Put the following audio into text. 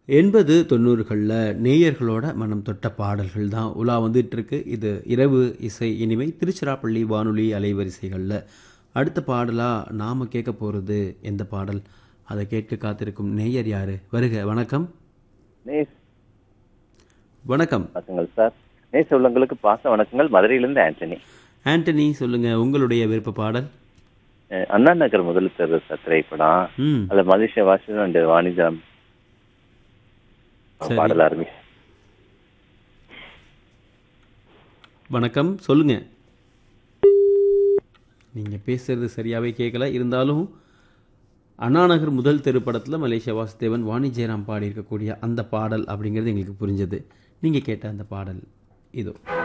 எண்பது தொண்ணூறுகளில் நேயர்களோட மனம் தொட்ட பாடல்கள் தான் உலா வந்துட்டு இருக்கு இது இரவு இசை இனிமை திருச்சிராப்பள்ளி வானொலி அலைவரிசைகளில் அடுத்த பாடலாக நாம் கேட்க போகிறது எந்த பாடல் அதை கேட்க காத்திருக்கும் நேயர் யாரு வருக வணக்கம் நேஸ் வணக்கம் வணக்கங்கள் சார் நேச உள்ளங்களுக்கு பாச வணக்கங்கள் மதுரையிலிருந்து ஆண்டனி ஆண்டனி சொல்லுங்க உங்களுடைய விருப்ப பாடல் அஹ் அண்ணா நகர் முதல் தெரு சார் திரைப்படம் ம் அதுல மலேசியா வாசன் அண்ட் வாணிஜம் சரி. பாடல் ஆரம்பி வணக்கம் சொல்லுங்க நீங்கள் பேசுறது சரியாகவே கேட்கல இருந்தாலும் அண்ணாநகர் முதல் திரைப்படத்தில் மலேசியா வாசுதேவன் வாணி ஜெயராம் பாடியிருக்கக்கூடிய அந்த பாடல் அப்படிங்கிறது எங்களுக்கு புரிஞ்சது நீங்கள் கேட்ட அந்த பாடல் இதோ